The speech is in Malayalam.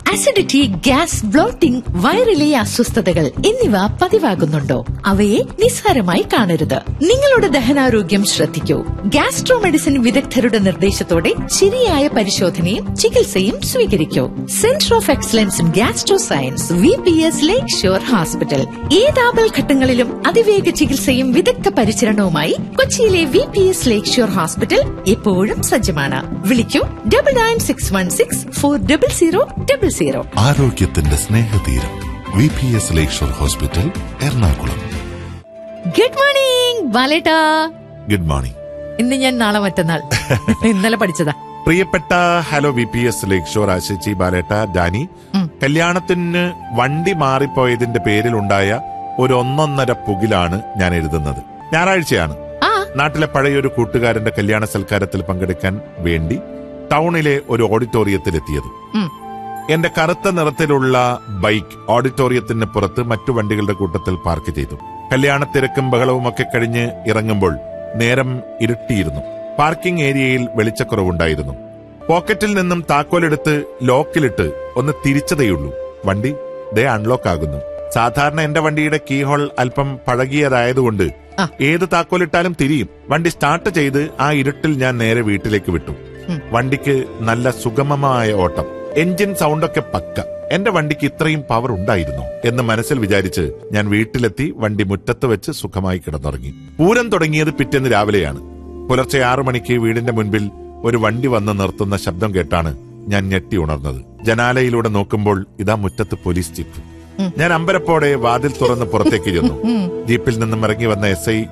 അസിഡിറ്റി ഗ്യാസ് ബ്ലോട്ടിംഗ് വയറിലെ അസ്വസ്ഥതകൾ എന്നിവ പതിവാകുന്നുണ്ടോ അവയെ നിസ്സാരമായി കാണരുത് നിങ്ങളുടെ ദഹനാരോഗ്യം ശ്രദ്ധിക്കൂ ഗ്യാസ്ട്രോ മെഡിസിൻ വിദഗ്ധരുടെ നിർദ്ദേശത്തോടെ ശരിയായ പരിശോധനയും ചികിത്സയും സ്വീകരിക്കൂ center of excellence in gastro science V P S lake shore hospital ഏത് ആപൽഘട്ടങ്ങളിലും അതിവേഗ ചികിത്സയും വിദഗ്ധ പരിചരണവുമായി കൊച്ചിയിലെ V P S lake shore hospital എപ്പോഴും സജ്ജമാണ് വിളിക്കൂ double nine six one six four double zero double zero ആരോഗ്യത്തിന്റെ സ്നേഹതീരം V P S lakeshore hospital Ernakulam good morning ബാലേട്ടാ ഗുഡ് മോർണിംഗ് ഇന്ന് ഞാൻ നാളെ മറ്റന്നാൾ ഇന്നലെ പഠിച്ചതാ പ്രിയപ്പെട്ട hello V P S lakeshore ആശിച്ചി ബാലേട്ട ഡാനി കല്യാണത്തിന് വണ്ടി മാറിപ്പോയതിന്റെ പേരിലുണ്ടായ ഒരു ഒന്നൊന്നര പുകിലാണ് ഞാൻ എഴുതുന്നത് ഞായറാഴ്ചയാണ് ആ നാട്ടിലെ പഴയൊരു കൂട്ടുകാരന്റെ കല്യാണ സൽക്കാരത്തിൽ പങ്കെടുക്കാൻ വേണ്ടി ടൗണിലെ ഒരു ഓഡിറ്റോറിയത്തിലെത്തിയത് ഉം. എന്റെ കറുത്ത നിറത്തിലുള്ള ബൈക്ക് ഓഡിറ്റോറിയത്തിന് പുറത്ത് മറ്റു വണ്ടികളുടെ കൂട്ടത്തിൽ പാർക്ക് ചെയ്തു കല്യാണ തിരക്കും ബഹളവും ഒക്കെ കഴിഞ്ഞ് ഇറങ്ങുമ്പോൾ നേരം ഇരുട്ടിയിരുന്നു പാർക്കിംഗ് ഏരിയയിൽ വെളിച്ചക്കുറവുണ്ടായിരുന്നു പോക്കറ്റിൽ നിന്നും താക്കോലെടുത്ത് ലോക്കിലിട്ട് ഒന്ന് തിരിച്ചതേയുള്ളൂ വണ്ടി ദേ അൺലോക്ക് ആകുന്നു സാധാരണ എന്റെ വണ്ടിയുടെ കീഹോൾ അല്പം പഴകിയതായതുകൊണ്ട് ആ. ഏത് താക്കോലിട്ടാലും തിരിയും വണ്ടി സ്റ്റാർട്ട് ചെയ്ത് ആ ഇരുട്ടിൽ ഞാൻ നേരെ വീട്ടിലേക്ക് വിട്ടു ഉം. വണ്ടിക്ക് നല്ല സുഗമമായ ഓട്ടം എഞ്ചിൻ സൗണ്ടൊക്കെ പക്ക എന്റെ വണ്ടിക്ക് ഇത്രയും പവർ ഉണ്ടായിരുന്നോ എന്ന് മനസ്സിൽ വിചാരിച്ച് ഞാൻ വീട്ടിലെത്തി വണ്ടി മുറ്റത്ത് വെച്ച് സുഖമായി കിടന്നുറങ്ങി പൂരം തുടങ്ങിയത് പിറ്റേന്ന് രാവിലെയാണ് പുലർച്ചെ ആറു മണിക്ക് വീടിന്റെ മുൻപിൽ ഒരു വണ്ടി വന്ന് നിർത്തുന്ന ശബ്ദം കേട്ടാണ് ഞാൻ ഞെട്ടി ഉണർന്നത് ജനാലയിലൂടെ നോക്കുമ്പോൾ ഇതാ മുറ്റത്ത് പോലീസ് ജീപ്പ് ഞാൻ അമ്പരപ്പോടെ വാതിൽ തുറന്ന് പുറത്തേക്ക് ചെന്നു ജീപ്പിൽ നിന്നും ഇറങ്ങി വന്ന എസ് ഐ